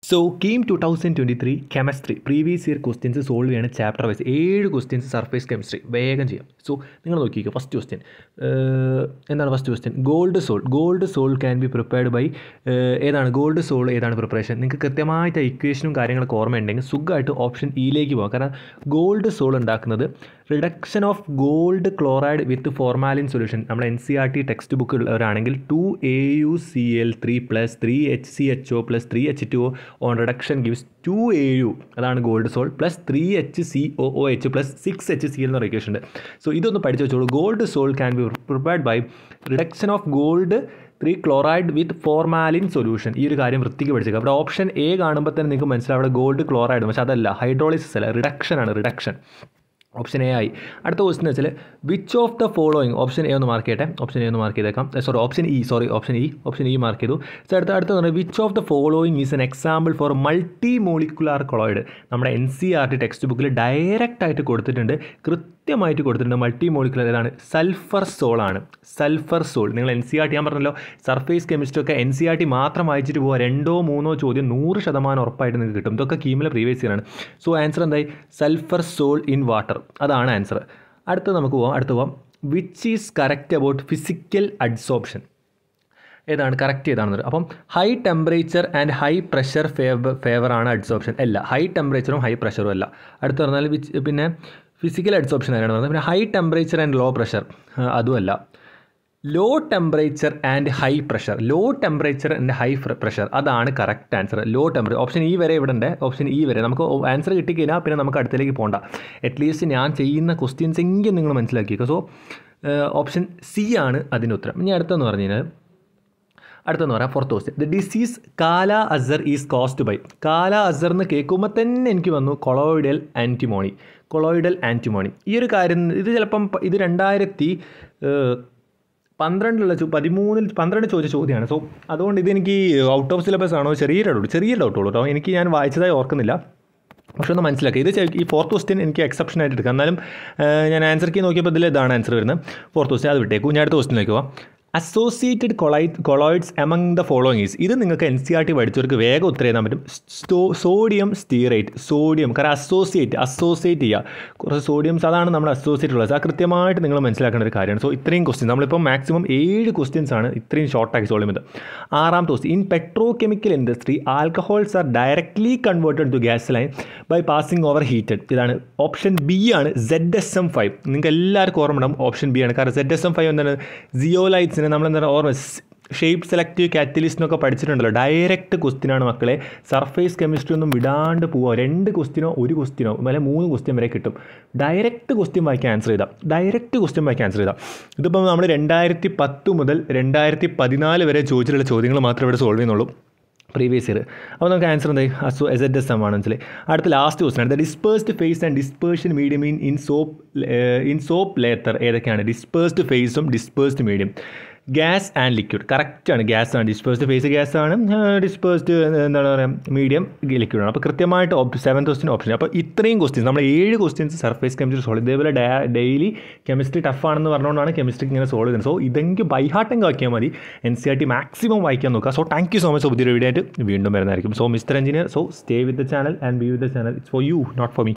so KEAM two thousand twenty three chemistry previous year questions solve ചെയ്യണം chapter wise ഏഴ് questions surface chemistry വേഗം ചെയ്യാം so നിങ്ങൾ നോക്കിക്കോ ഫസ്റ്റ് ക്വസ്റ്റ്യൻ എന്താണ് first question gold sol gold sol can be prepared by ഏതാണ് gold sol ഏതാണ് preparation നിങ്ങൾക്ക് കൃത്യമായിട്ട് ഇക്വേഷനും കാര്യങ്ങളൊക്കെ ഓർമ്മയുണ്ടെങ്കിൽ സുഖമായിട്ട് ഓപ്ഷൻ ഇയിലേക്ക് പോകാം കാരണം ഗോൾഡ് സോൾ ഉണ്ടാക്കുന്നത് reduction of gold chloride with formalin solution നമ്മൾ N C R T textbook ഉള്ളവരാണെങ്കിൽ two A U C L three plus three H C H O plus three H two O on reduction gives two A U അതാണ് gold sol plus three H C O O H plus six H C L എന്ന് പറയുക ഉണ്ട് so ഇതൊന്ന് പഠിച്ചു വെച്ചോളൂ gold sol can be prepared by reduction of gold three chloride with formalin solution ഈ ഒരു കാര്യം വൃത്തിക്ക് പഠിച്ചേക്കുക അവിടെ ഓപ്ഷൻ എ കാണുമ്പോൾ തന്നെ നിങ്ങൾക്ക് മനസ്സിലാവും അവിടെ ഗോൾഡ് ക്ലോറൈഡ് പക്ഷേ അതല്ല ഹൈഡ്രോളിസിസ് അല്ല റിഡക്ഷൻ ആണ് റിഡക്ഷൻ ഓപ്ഷൻ എ ആയി അടുത്ത ക്വസ്റ്റൻ വെച്ചാൽ which of the following option A ഒന്ന് മാർക്ക് ചെയ്യട്ടെ ഓപ്ഷൻ എ ഒന്ന് മാർക്ക് ചെയ്തേക്കാം sorry option E sorry option E option E mark ചെയ്തു സോ അടുത്ത അടുത്ത പറഞ്ഞാൽ which of the following is an example for multi molecular colloid നമ്മുടെ N C R T text ബുക്കിൽ ഡയറക്റ്റ് ആയിട്ട് കൊടുത്തിട്ടുണ്ട് കൃത്യമായിട്ട് കൊടുത്തിട്ടുണ്ട് മൾട്ടി മോളിക്കുലർ ഏതാണ് സൾഫർ സോൾ ആണ് സൾഫർ സോൾ നിങ്ങൾ എൻ സി ആർ ടി ഞാൻ പറഞ്ഞല്ലോ സർഫേസ് കെമിസ്ട്രി ഒക്കെ എൻ സി ആർ ടി മാത്രം വായിച്ചിട്ട് പോകാം രണ്ടോ മൂന്നോ ചോദ്യം നൂറ് ശതമാനം ഉറപ്പായിട്ട് നിങ്ങൾക്ക് കിട്ടും ഇതൊക്കെ കീമിലെ പ്രീവിയസ് ഇയർ ആണ് സോ ആൻസർ എന്തായി സൾഫർ സോൾ ഇൻ വാട്ടർ അതാണ് ആൻസർ അടുത്ത നമുക്ക് പോവാം അടുത്ത് പോവാം which is correct about physical adsorption ഏതാണ് കറക്റ്റ് ചെയ്താണെന്നത് അപ്പം high temperature and high pressure favour ഫേവറാണ് അഡ്സോപ്ഷൻ അല്ല ഹൈ ടെമ്പറേച്ചറും ഹൈ പ്രഷറും അല്ല അടുത്ത് പറഞ്ഞാൽ വിച്ച് പിന്നെ ഫിസിക്കൽ അഡ്സോപ്ഷൻ ആരാണ് പറഞ്ഞത് പിന്നെ high temperature and low pressure അതുമല്ല low temperature and high pressure low temperature and high pressure അതാണ് correct answer low temperature option ഇ വരെ ഇവിടെ ഉണ്ട് ഓപ്ഷൻ ഇ വരെ നമുക്ക് ആൻസർ കിട്ടിക്കഴിഞ്ഞാൽ പിന്നെ നമുക്ക് അടുത്തേക്ക് പോകണ്ട അറ്റ്ലീസ്റ്റ് ഞാൻ ചെയ്യുന്ന ക്വസ്റ്റ്യൻസ് എങ്കിലും നിങ്ങൾ മനസ്സിലാക്കിയേക്കുക സോ ഓപ്ഷൻ സി ആണ് അതിൻ്റെ ഉത്തരം ഇനി അടുത്തെന്ന് പറഞ്ഞു കഴിഞ്ഞാൽ അടുത്തെന്ന് പറയാം ഫോർത്ത് ക്വസ്റ്റ്യൻ ദ ഡിസീസ് കാല അസർ ഈസ് കോസ്റ്റ് ബൈ കാല അസർ എന്ന് കേൾക്കുമ്പോൾ തന്നെ എനിക്ക് വന്നു കൊളോയിഡൽ ആൻറ്റിമോണി കൊളോയിഡൽ ആൻറ്റിമോണി ഈ ഒരു കാര്യം ഇത് ചിലപ്പം ഇത് രണ്ടായിരത്തി പന്ത്രണ്ടിലുള്ള പതിമൂന്നിൽ പന്ത്രണ്ട് ചോദിച്ച ചോദ്യമാണ് സോ അതുകൊണ്ട് ഇതെനിക്ക് ഔട്ട് ഓഫ് സിലബസ് ആണോ ചെറിയ ഡൗട്ട് ചെറിയ ഡൗട്ട് ഉള്ളൂ കേട്ടോ എനിക്ക് ഞാൻ വായിച്ചതായി ഓർക്കുന്നില്ല പക്ഷെ ഒന്ന് മനസ്സിലാക്കുക ഇത് ഈ ഫോർത്ത് ക്വസ്റ്റ്യൻ എനിക്ക് എക്സെപ്ഷൻ ആയിട്ട് എടുക്കാം എന്നാലും ഞാൻ ആൻസർ കീ നോക്കിയപ്പോൾ ഇതിൽ ഇതാണ് ആൻസർ വരുന്നത് ഫോർത്ത് ക്വസ്റ്റ്യൻ അത് വിട്ടേക്കും ഞാൻ അടുത്ത ക്വസ്റ്റ്യൻ നോക്കുക associated colloid colloids among the following is ഇത് നിങ്ങൾക്ക് എൻ സി ആർ ടി പഠിച്ചവർക്ക് വേഗം ഉത്തരം എഴുതാൻ പറ്റും സ്റ്റോ സോഡിയം സ്റ്റീറേറ്റ് സോഡിയം കാരണം അസോസിയേറ്റ് അസോസിയേറ്റ് ചെയ്യുക കുറച്ച് സോഡിയംസ് അതാണ് നമ്മൾ അസോസിയേറ്റ് ഉള്ളത് ആ കൃത്യമായിട്ട് നിങ്ങൾ മനസ്സിലാക്കേണ്ട ഒരു കാര്യമാണ് സോ ഇത്രയും ക്വസ്റ്റ്യൻ നമ്മളിപ്പോൾ മാക്സിമം ഏഴ് ക്വസ്റ്റ്യൻസ് ആണ് ഇത്രയും ഷോർട്ടാക്കി സോൾവ് ചെയ്തത് ആറാമത്തെ question in petro chemical industry alcohols are directly converted to gasoline by passing over heated ഇതാണ് ഓപ്ഷൻ ബി ആണ് സെഡ് എസ് എം ഫൈവ് നിങ്ങൾക്ക് എല്ലാവർക്കും ഓർമ്മ ഉണ്ടാവും ഓപ്ഷൻ ബി ആണ് കാരണം സെഡ് എസ് എം ഫൈവ് എന്താണ് ജിയോലൈറ്റ്സിന് നമ്മളെന്താ ഓർമ്മ ഷേപ്പ് സെലക്റ്റീവ് കാറ്റലിസ്റ്റിനൊക്കെ പഠിച്ചിട്ടുണ്ടല്ലോ ഡയറക്റ്റ് ക്വസ്റ്റിനാണ് മക്കളെ സർഫേസ് കെമിസ്ട്രി ഒന്നും വിടാണ്ട് പോവുക രണ്ട് ക്വസ്റ്റിനോ ഒരു ക്വസ്റ്റിനോ അല്ലെ മൂന്ന് ക്വസ്റ്റ്യൻ വരെ കിട്ടും ഡയറക്റ്റ് ക്വസ്റ്റ്യൻ വായിക്കാൻ ആൻസർ ചെയ്താൽ ഡയറക്റ്റ് ക്വസ്റ്റ്യൻ വായിക്കാൻ ആൻസർ ചെയ്താൽ ഇതിപ്പോൾ നമ്മൾ രണ്ടായിരത്തി പത്ത് മുതൽ രണ്ടായിരത്തി പതിനാല് വരെ ചോദിച്ചിട്ടുള്ള ചോദ്യങ്ങൾ മാത്രമേ ഇവിടെ സോൾവ് ചെയ്യുന്നുള്ളൂ പ്രീവിയസ് ഇയർ അപ്പോൾ നമുക്ക് ആൻസർ എന്തായി അസോ എസ് എഡ് എസ് എം ആണ് മനസ്സിലായി അടുത്ത ലാസ്റ്റ് ക്വസ്റ്റൻ അടുത്ത dispersed phase and dispersion medium in in soap in soap lather ഏതൊക്കെയാണ് ഡിസ്പേഴ്സ്ഡ് ഫേസും dispersed medium gas and liquid കറക്റ്റാണ് ഗ്യാസ് ആണ് ഡിസ്പേഴ്സ്ഡ് ഫേസ് ഗ്യാസ് ആണ് ഡിസ്പേഴ്സ്ഡ് എന്താണ് പറയുക മീഡിയം ലിക്വിഡ് ആണ് അപ്പോൾ കൃത്യമായിട്ട് ഓപ്ഷൻ സെവൻത്ത് ക്വസ്റ്റ്യൻ ഓപ്ഷൻ അപ്പോൾ ഇത്രയും ക്വസ്റ്റ്യൻസ് നമ്മൾ ഏഴ് ക്വസ്റ്റ്യൻസ് സർഫേസ് കെമിസ്ട്രി സോൾവ് ഇതേപോലെ ഡെയിലി കെമിസ്ട്രി ടഫ് ആണെന്ന് പറഞ്ഞുകൊണ്ടാണ് കെമിസ്ട്രിക്ക് ഇങ്ങനെ സോൾവ് ചെയ്യുന്നത് സോ ഇതെങ്കിൽ ബൈഹാർട്ടെങ്കിൽ ആക്കിയാൽ മതി N C R T maximum വായിക്കാൻ നോക്കുക so thank you so much പുതിയൊരു വീഡിയോ ആയിട്ട് വീണ്ടും വരുന്നതായിരിക്കും so Mister Engineer so stay with the channel and be with the channel it's for you not for me